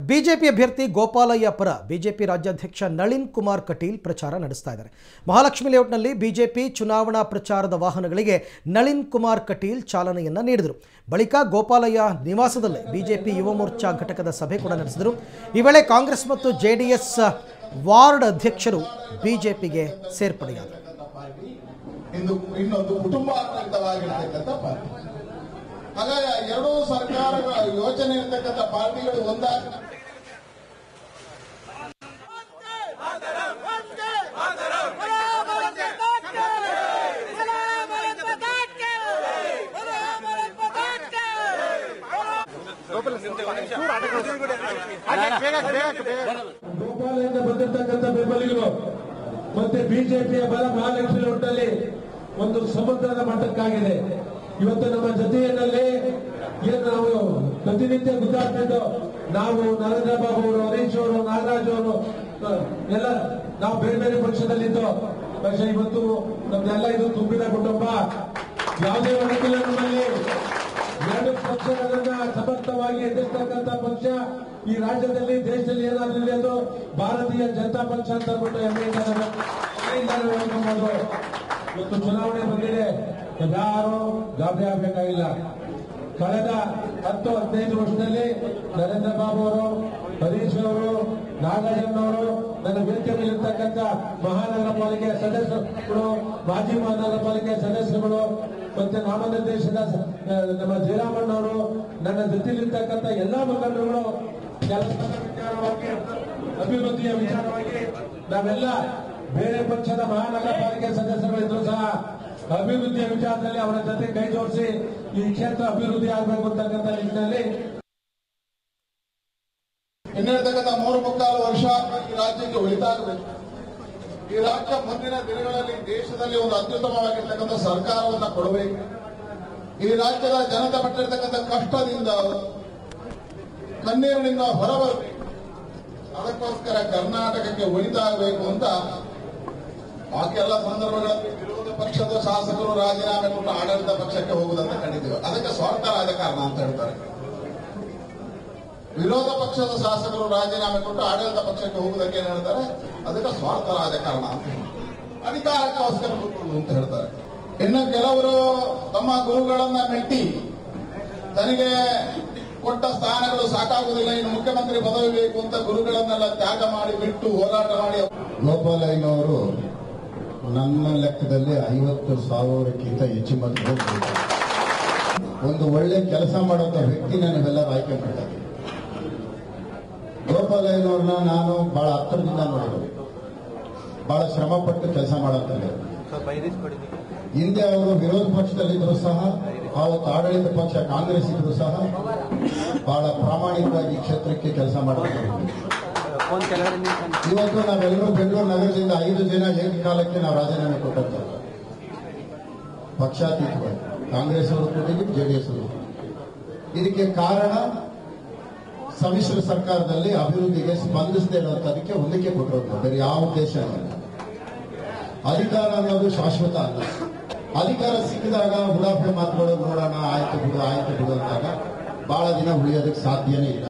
BJP ಅಭ್ಯರ್ಥಿ ಗೋಪಾಲಯ್ಯ ಪರ BJP ರಾಜ್ಯಾಧ್ಯಕ್ಷ ನಳಿನ್ ಕುಮಾರ್ ಕಟೀಲ್ ಪ್ರಚಾರ ನಡೆಸ್ತಾ ಇದ್ದಾರೆ ಮಹಾಲಕ್ಷ್ಮಿ ಲೇಔಟ್ನಲ್ಲಿ ಬಿಜೆಪಿ ಚುನಾವಣಾ ಪ್ರಚಾರದ ವಾಹನಗಳಿಗೆ ನಳಿನ್ ಕುಮಾರ್ ಕಟೀಲ್ ಚಾಲನೆಯನ್ನ ನೀಡಿದರು ಬಳಿಕ ಗೋಪಾಲಯ್ಯ ನಿವಾಸದಲ್ಲೇ ಬಿಜೆಪಿ ಯುವ ಮೋರ್ಚಾ ಘಟಕದ ಸಭೆ ಕೂಡ ನಡೆಸಿದರು ಈ ವೇಳೆ ಕಾಂಗ್ರೆಸ್ ಮತ್ತು ಜೆಡಿಎಸ್ ವಾರ್ಡ್ ಅಧ್ಯಕ್ಷರು ಬಿಜೆಪಿಗೆ ಸೇರ್ಪಡೆಯಾದರು ಇಂದು ಇನ್ನೊಂದು ಕುಟುಂಬಾತ್ಮಕವಾಗಿರ್ತಕ್ಕಂಥ ಪಾರ್ಟಿ ಹಾಗಾಗಿ ಎರಡೂ ಸರ್ಕಾರಗಳ ಯೋಚನೆ ಇರ್ತಕ್ಕಂಥ ಪಾರ್ಟಿಗಳು ಒಂದಾಗಿ ಗೋಪಾಲಯಿಂದ ಬಂದಿರತಕ್ಕಂಥ ಬೆಂಬಲಿಗರು ಮತ್ತೆ ಬಿಜೆಪಿಯ ಬಲ ಮಹಾಲಕ್ಷ್ಮಿ ಒಟ್ಟಲ್ಲಿ ಒಂದು ಸಮುದ್ರದ ಮಟ್ಟಕ್ಕಾಗಿದೆ ಇವತ್ತು ನಮ್ಮ ಜೊತೆಯಲ್ಲಿ ಏನು ನಾವು ಪ್ರತಿನಿತ್ಯ ಗುದ್ದಾಡ್ತಿದ್ದು ನಾವು ನರೇಂದ್ರ ಬಾಬು ಅವರು ಹರೀಶ್ ಅವರು ನಾಗರಾಜ್ ಅವರು ಅಹ್, ಎಲ್ಲ ನಾವು ಬೇರೆ ಬೇರೆ ಪಕ್ಷದಲ್ಲಿದ್ದು പക്ഷേ ಇವತ್ತು ನಮ್ದೆಲ್ಲ ಇದು ತುಂಬಿದ ಕುಟುಂಬ ಯಾವುದೇ ಒಡಕಿಲ್ಲ ನಮ್ಮಲ್ಲಿ ಎರಡು ಪಕ್ಷಗಳನ್ನ ಸಮರ್ಥವಾಗಿ ಎದುರಿಸ್ತಕ್ಕಂಥ ಪಕ್ಷ ಈ ರಾಜ್ಯದಲ್ಲಿ ದೇಶದಲ್ಲಿ ಏನಾದ್ರೂ ಇದೆ ಅದು ಭಾರತೀಯ ಜನತಾ ಪಕ್ಷ ಅಂತ ಅಂದ್ಬಿಟ್ಟು ಹೆಮ್ಮೆಯಿಂದ ನಾವು- ಹೆಮ್ಮೆಯಿಂದ ನಾವು ಹೇಳ್ಕೊಬೋದು ಇವತ್ತು ಚುನಾವಣೆ ಬಂದಿದೆ ಯಾರು ಗಾಬರಿ ಆಗ್ಬೇಕಾಗಿಲ್ಲ ಕಳೆದ ಹತ್ತು ಹದಿನೈದು ವರ್ಷದಲ್ಲಿ ನರೇಂದ್ರ ಬಾಬು ಅವರು ಹರೀಶ್ ಅವರು ನಾಗರಾಜನ್ ಅವರು ನನ್ನ ವೇದಿಕೆ ಮೇಲಿರ್ತಕ್ಕಂಥ ಮಹಾನಗರ ಪಾಲಿಕೆ ಸದಸ್ಯರುಗಳು ಮಾಜಿ ಮಹಾನಗರ ಪಾಲಿಕೆ ಸದಸ್ಯರುಗಳು ಮತ್ತೆ ನಾಮನಿರ್ದೇಶನ ಸ- ಆ, ನಮ್ಮ ಜಯರಾಮಣ್ಣವರು ನನ್ನ ಜೊತೆಲಿರ್ತಕ್ಕಂಥ ಎಲ್ಲಾ ಮುಖಂಡರುಗಳು ಕೆಲಸದ ವಿಚಾರವಾಗಿ ಅಭಿವೃದ್ಧಿಯ ವಿಚಾರವಾಗಿ ನಾವೆಲ್ಲ ಬೇರೆ ಪಕ್ಷದ ಮಹಾನಗರ ಪಾಲಿಕೆ ಸದಸ್ಯರುಗಳಿದ್ರು ಸಹ ಅಭಿವೃದ್ಧಿಯ ವಿಚಾರದಲ್ಲಿ ಅವರ ಜೊತೆ ಕೈ ಜೋಡಿಸಿ ಈ ಕ್ಷೇತ್ರ ಅಭಿವೃದ್ಧಿ ಆಗಬೇಕು ಅಂತಕ್ಕಂಥ ನಿಟ್ಟಿನಲ್ಲಿ ಇನ್ನಿರ್ತಕ್ಕಂಥ ಮೂರು ಮುಕ್ಕಾಲು ವರ್ಷ ಈ ರಾಜ್ಯಕ್ಕೆ ಒಳಿತಾಗಬೇಕು ಈ ರಾಜ್ಯ ಮುಂದಿನ ದಿನಗಳಲ್ಲಿ ದೇಶದಲ್ಲಿ ಒಂದು ಅತ್ಯುತ್ತಮವಾಗಿರ್ತಕ್ಕಂಥ ಸರ್ಕಾರವನ್ನ ಕೊಡಬೇಕು ಈ ರಾಜ್ಯದ ಜನತೆ ಪಟ್ಟಿರ್ತಕ್ಕಂಥ ಕಷ್ಟದಿಂದ ಕಣ್ಣೀರಿನಿಂದ ಹೊರಬರಬೇಕು ಅದಕ್ಕೋಸ್ಕರ ಕರ್ನಾಟಕಕ್ಕೆ ಒಳಿತಾಗಬೇಕು ಅಂತ ಬಾಕಿ ಎಲ್ಲ ಸಂದರ್ಭಗಳಲ್ಲಿ ವಿರೋಧ ಪಕ್ಷದ ಶಾಸಕರು ರಾಜೀನಾಮೆ ಕೊಟ್ಟು ಆಡಳಿತ ಪಕ್ಷಕ್ಕೆ ಹೋಗುವುದಂತ ಕಂಡಿದ್ದೇವೆ ಅದಕ್ಕೆ ಸ್ವಾರ್ಥ ರಾಜಕಾರಣ ಅಂತ ಹೇಳ್ತಾರೆ ವಿರೋಧ ಪಕ್ಷದ ಶಾಸಕರು ರಾಜೀನಾಮೆ ಕೊಟ್ಟು ಆಡಳಿತ ಪಕ್ಷಕ್ಕೆ ಹೋಗುವುದಕ್ಕೆ ಏನ್ ಹೇಳ್ತಾರೆ ಅದಕ್ಕೆ ಸ್ವಾರ್ಥ ರಾಜಕಾರಣ ಅಂತ ಅಧಿಕಾರಕ್ಕೋಸ್ಕರ ಕೂತ್ಕೊಳ್ಳು ಅಂತ ಹೇಳ್ತಾರೆ ಇನ್ನು ಕೆಲವರು ತಮ್ಮ ಗುರುಗಳನ್ನ ಮೆಟ್ಟಿ ತನಗೆ ಕೊಟ್ಟ ಸ್ಥಾನಗಳು ಸಾಕಾಗುವುದಿಲ್ಲ ಇನ್ನು ಮುಖ್ಯಮಂತ್ರಿ ಪದವಿ ಬೇಕು ಅಂತ ಗುರುಗಳನ್ನೆಲ್ಲ ತ್ಯಾಗ ಮಾಡಿ ಬಿಟ್ಟು ಹೋರಾಟ ಮಾಡಿ ಗೋಪಾಲಯ್ಯನವರು ನನ್ನ ಲೆಕ್ಕದಲ್ಲಿ ಐವತ್ತು ಸಾವಿರಕ್ಕಿಂತ ಹೆಚ್ಚು ಮಂದಿ ಹೋಗ್ಬೇಕು ಒಂದು ಒಳ್ಳೆ ಕೆಲಸ ಮಾಡೋಂಥ ವ್ಯಕ್ತಿ ನಾವೆಲ್ಲರೂ ಆಯ್ಕೆ ಮಾಡ್ತಾರೆ ಗೋಪಾಲಯ್ಯನವ್ರನ್ನ ನಾನು ಬಹಳ ಹತ್ತಿರದಿಂದ ನೋಡಿದ್ರು ಬಹಳ ಶ್ರಮಪಟ್ಟು ಕೆಲಸ ಮಾಡೋಂಥದ್ದು ಹಿಂದೆ ಅವರು ವಿರೋಧ ಪಕ್ಷದಲ್ಲಿದ್ದರೂ ಸಹ ಅವತ್ತು ಆಡಳಿತ ಪಕ್ಷ ಕಾಂಗ್ರೆಸ್ ಇದ್ರು ಸಹ ಬಹಳ ಪ್ರಾಮಾಣಿಕವಾಗಿ ಈ ಕ್ಷೇತ್ರಕ್ಕೆ ಕೆಲಸ ಮಾಡ್ತಾರೆ ಇವತ್ತು ನಾವೆಲ್ಲರೂ ಬೆಂಗಳೂರು ನಗರದಿಂದ ಐದು ಜನ ಏಕಕಾಲಕ್ಕೆ ನಾವು ರಾಜೀನಾಮೆ ಕೊಟ್ಟಂತ ಪಕ್ಷಾತೀತವಾಗಿ ಕಾಂಗ್ರೆಸ್ ಅವರು ಕೊಟ್ಟಿದ್ದು ಜೆಡಿಎಸ್ ಅವರು ಇದಕ್ಕೆ ಕಾರಣ ಸಮ್ಮಿಶ್ರ ಸರ್ಕಾರದಲ್ಲಿ ಅಭಿವೃದ್ಧಿಗೆ ಸ್ಪಂದಿಸದೇ ಇರುವಂತದಕ್ಕೆ ಹೊಂದಿಕೆ ಕೊಟ್ಟಿರೋದು ಬೇರೆ ಯಾವ ಉದ್ದೇಶ ಇಲ್ಲ ಅಧಿಕಾರ ಅನ್ನೋದು ಶಾಶ್ವತ ಅಲ್ಲ ಅಧಿಕಾರ ಸಿಕ್ಕಿದಾಗ ಉಡಾಫೆ ಮಾತುಗಳು ನೋಡೋಣ ಆಯ್ತು ಬಿಡು ಆಯ್ತು ಬಿಡು ಅಂದಾಗ ಬಹಳ ದಿನ ಉಳಿಯೋದಕ್ಕೆ ಸಾಧ್ಯನೇ ಇಲ್ಲ